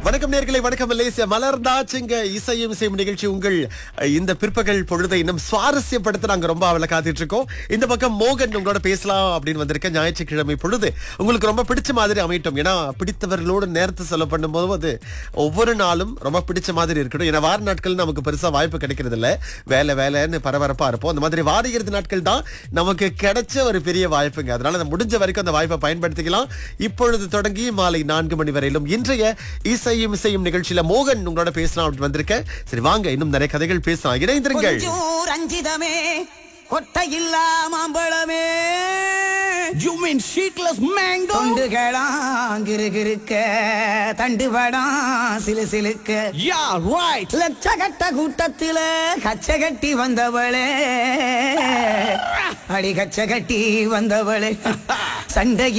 வணக்கம் நேர்களை வணக்கம் மலேசியா மலர்ந்தாச்சுங்க இசையும் இசையும் நிகழ்ச்சி உங்கள் அஹ், இந்த பிற்பகல் பொழுதை இன்னும் சுவாரஸ்யப்படுத்த நாங்க ரொம்ப அவளை காத்துட்டு இருக்கோம் இந்த பக்கம் மோகன் உங்களோட பேசலாம் அப்படின்னு வந்திருக்க ஞாயிற்றுக்கிழமை பொழுது உங்களுக்கு ரொம்ப பிடிச்ச மாதிரி அமையட்டும் ஏன்னா பிடித்தவர்களோடு நேரத்தை செலவு பண்ணும்போது அது ஒவ்வொரு நாளும் ரொம்ப பிடிச்ச மாதிரி இருக்கணும் ஏன்னா வார நாட்கள் நமக்கு பெருசா வாய்ப்பு கிடைக்கிறது இல்ல வேலை வேலைன்னு பரபரப்பா இருப்போம் அந்த மாதிரி வார இறுதி நாட்கள் தான் நமக்கு கிடைச்ச ஒரு பெரிய வாய்ப்புங்க அதனால நம்ம முடிஞ்ச வரைக்கும் அந்த வாய்ப்பை பயன்படுத்திக்கலாம் இப்பொழுது தொடங்கி மாலை நான்கு மணி வரையிலும் இன்றைய இசையும் இசையும் நிகழ்ச்சியில மோகன் உங்களோட பேசலாம் அப்படின்னு வந்திருக்கேன் சரி வாங்க இன்னும் நிறைய கதைகள் பேசலாம் இணைந்திருங்கள் கொஞ்சம் ரஞ்சிதமே கொட்டையில்லா மாம்பழமே You mean sheetless mango? தொண்டுகளாம் கிருகிருக்க தண்டுபடாம் சிலு சிலுக்க Yeah, right. லட்சகட்ட கூட்டத்தில கச்ச கட்டி வந்தவளே அடி கச்ச கட்டி வந்தவளே சண்டை